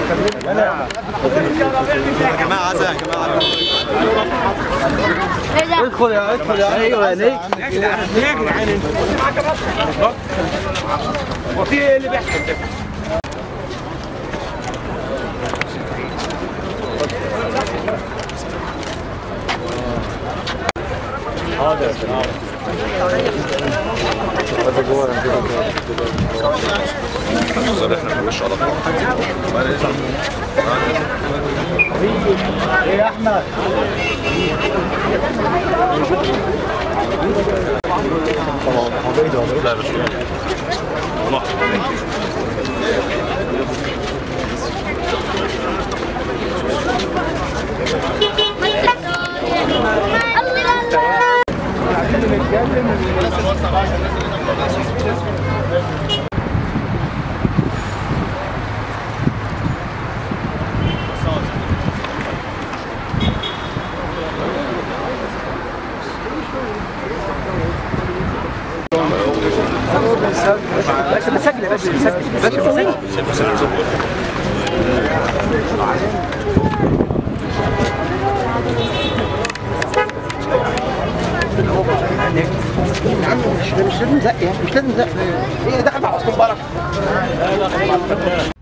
يا جماعه عايز يا جماعه ادخل يا ادخل يا ايوه يا نيك يا جدعان انت وفي ايه اللي بيحصل ده؟ احنا في الوش على طول ايه يا احمد لا مش بس بسجل يا باشا بسجل بسجل يا عم مش مش لازم زق يعني مش لازم زق هي دخل مع اسطول بركه